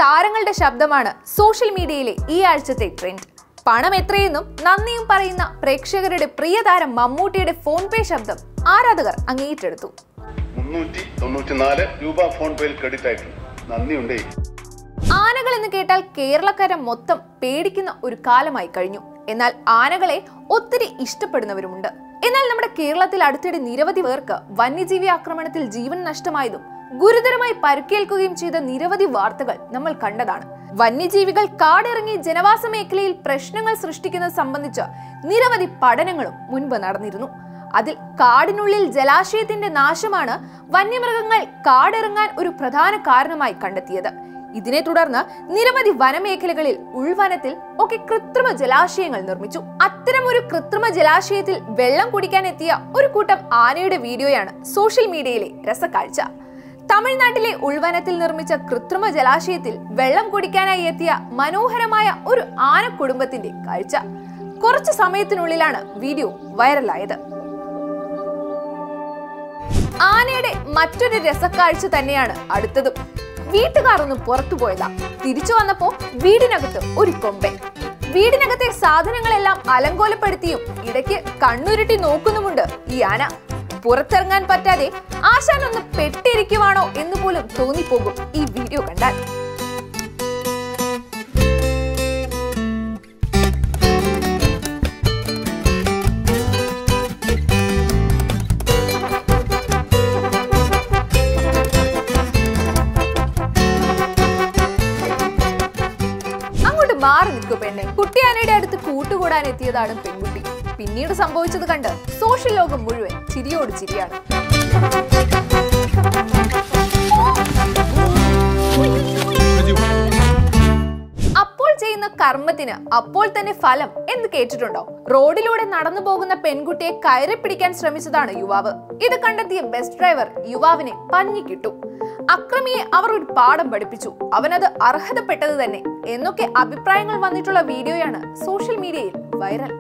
താരങ്ങളുടെ ശബ്ദമാണ് സോഷ്യൽ മീഡിയയിലെ ഈ ആഴ്ചത്തെ ട്രെൻഡ് പണം എത്രയെന്നും നന്ദിയും പറയുന്ന പ്രേക്ഷകരുടെ പ്രിയ താരം മമ്മൂട്ടിയുടെ ഫോൺ പേ ശബ്ദം ആരാധകർ അങ്ങേറ്റെടുത്തു മുന്നൂറ്റി തൊണ്ണൂറ്റിനാല് രൂപ ഫോൺ പേയിൽ ക്രെഡിറ്റ് ആയിട്ടുണ്ട് നന്ദിയുണ്ടേ ആനകൾ എന്ന് കേട്ടാൽ കേരളക്കര മൊത്തം പേടിക്കുന്ന ഒരു കാലമായി കഴിഞ്ഞു എന്നാൽ ആനകളെ ഒത്തിരി ഇഷ്ടപ്പെടുന്നവരുമുണ്ട് എന്നാൽ നമ്മുടെ കേരളത്തിൽ അടുത്തിടെ നിരവധി പേർക്ക് വന്യജീവി ആക്രമണത്തിൽ ജീവൻ നഷ്ടമായതും ഗുരുതരമായി പരുക്കേൽക്കുകയും ചെയ്ത നിരവധി വാർത്തകൾ നമ്മൾ കണ്ടതാണ് വന്യജീവികൾ കാടിറങ്ങി ജനവാസ മേഖലയിൽ പ്രശ്നങ്ങൾ സൃഷ്ടിക്കുന്നത് സംബന്ധിച്ച് നിരവധി പഠനങ്ങളും മുൻപ് നടന്നിരുന്നു അതിൽ കാടിനുള്ളിൽ ജലാശയത്തിന്റെ നാശമാണ് വന്യമൃഗങ്ങൾ കാടിറങ്ങാൻ ഒരു പ്രധാന കാരണമായി കണ്ടെത്തിയത് ഇതിനെ തുടർന്ന് നിരവധി വനമേഖലകളിൽ ഉൾവനത്തിൽ ഒക്കെ കൃത്രിമ ജലാശയങ്ങൾ നിർമ്മിച്ചു അത്തരം ഒരു കൃത്രിമ ജലാശയത്തിൽ വെള്ളം കുടിക്കാൻ എത്തിയ ഒരു കൂട്ടം ആനയുടെ വീഡിയോയാണ് സോഷ്യൽ മീഡിയയിലെ രസക്കാഴ്ച തമിഴ്നാട്ടിലെ ഉൾവനത്തിൽ നിർമ്മിച്ച കൃത്രിമ ജലാശയത്തിൽ വെള്ളം കുടിക്കാനായി എത്തിയ മനോഹരമായ ഒരു ആന കുടുംബത്തിന്റെ കാഴ്ച കുറച്ചു സമയത്തിനുള്ളിലാണ് വീഡിയോ വൈറലായത് ആനയുടെ മറ്റൊരു രസക്കാഴ്ച തന്നെയാണ് അടുത്തതും വീട്ടുകാർ ഒന്ന് പുറത്തു പോയതാ തിരിച്ചു വന്നപ്പോ വീടിനകത്ത് ഒരു കൊമ്പൻ വീടിനകത്തെ സാധനങ്ങളെല്ലാം അലങ്കോലപ്പെടുത്തിയും ഇടയ്ക്ക് കണ്ണുരുട്ടി നോക്കുന്നുമുണ്ട് ഈ ആന പുറത്തിറങ്ങാൻ പറ്റാതെ ആശാൻ ഒന്ന് പെട്ടിരിക്കുവാണോ എന്ന് പോലും തോന്നിപ്പോകും ഈ വീഡിയോ കണ്ടാൽ അങ്ങോട്ട് മാറി നിൽക്കൂ പെണ്ണെ കുട്ടിയാനയുടെ അടുത്ത് കൂട്ടുകൂടാൻ എത്തിയതാണ് പെൺകുട്ടി പിന്നീട് സംഭവിച്ചത് കണ്ട് സോഷ്യൽ ലോകം മുഴുവൻ ചിരിയോട് ചിരിയാണ് അപ്പോൾ ചെയ്യുന്ന കർമ്മത്തിന് അപ്പോൾ തന്നെ ഫലം എന്ന് കേട്ടിട്ടുണ്ടോ റോഡിലൂടെ നടന്നു പോകുന്ന പെൺകുട്ടിയെ കയറി പിടിക്കാൻ ശ്രമിച്ചതാണ് യുവാവ് ഇത് കണ്ടെത്തിയ ബസ് ഡ്രൈവർ യുവാവിനെ പഞ്ഞിക്കിട്ടു അക്രമിയെ അവർ ഒരു പാഠം പഠിപ്പിച്ചു അവനത് അർഹതപ്പെട്ടത് തന്നെ എന്നൊക്കെ അഭിപ്രായങ്ങൾ വന്നിട്ടുള്ള വീഡിയോയാണ് സോഷ്യൽ മീഡിയയിൽ വൈറൽ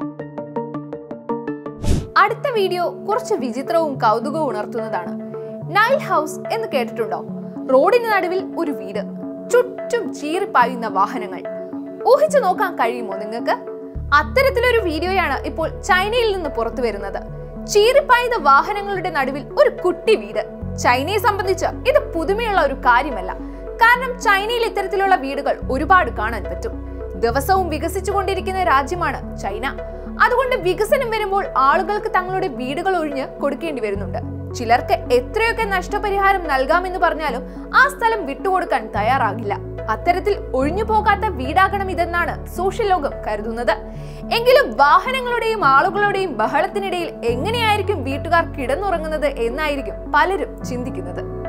അടുത്ത വീഡിയോ കുറച്ച് വിചിത്രവും കൗതുകവും ഉണർത്തുന്നതാണ് നൈൽ ഹൗസ് എന്ന് കേട്ടിട്ടുണ്ടോ റോഡിന് നടുവിൽ ഒരു വീട് ചുറ്റും ചീറിപ്പായുന്ന വാഹനങ്ങൾ ഊഹിച്ചു നോക്കാൻ കഴിയുമോ നിങ്ങൾക്ക് അത്തരത്തിലൊരു വീഡിയോയാണ് ഇപ്പോൾ ചൈനയിൽ നിന്ന് പുറത്തു വരുന്നത് ചീറിപ്പായുന്ന വാഹനങ്ങളുടെ നടുവിൽ ഒരു കുട്ടി വീട് ചൈനയെ സംബന്ധിച്ച് ഇത് പുതുമയുള്ള ഒരു കാര്യമല്ല കാരണം ചൈനയിൽ ഇത്തരത്തിലുള്ള വീടുകൾ ഒരുപാട് കാണാൻ പറ്റും ദിവസവും വികസിച്ചുകൊണ്ടിരിക്കുന്ന രാജ്യമാണ് ചൈന അതുകൊണ്ട് വികസനം വരുമ്പോൾ ആളുകൾക്ക് തങ്ങളുടെ വീടുകൾ ഒഴിഞ്ഞ് കൊടുക്കേണ്ടി വരുന്നുണ്ട് ചിലർക്ക് എത്രയൊക്കെ നഷ്ടപരിഹാരം നൽകാമെന്ന് പറഞ്ഞാലും ആ സ്ഥലം വിട്ടുകൊടുക്കാൻ തയ്യാറാകില്ല അത്തരത്തിൽ ഒഴിഞ്ഞു പോകാത്ത വീടാകണം ഇതെന്നാണ് സോഷ്യൽ ലോകം കരുതുന്നത് എങ്കിലും വാഹനങ്ങളുടെയും ആളുകളുടെയും ബഹളത്തിനിടയിൽ എങ്ങനെയായിരിക്കും വീട്ടുകാർ കിടന്നുറങ്ങുന്നത് എന്നായിരിക്കും പലരും ചിന്തിക്കുന്നത്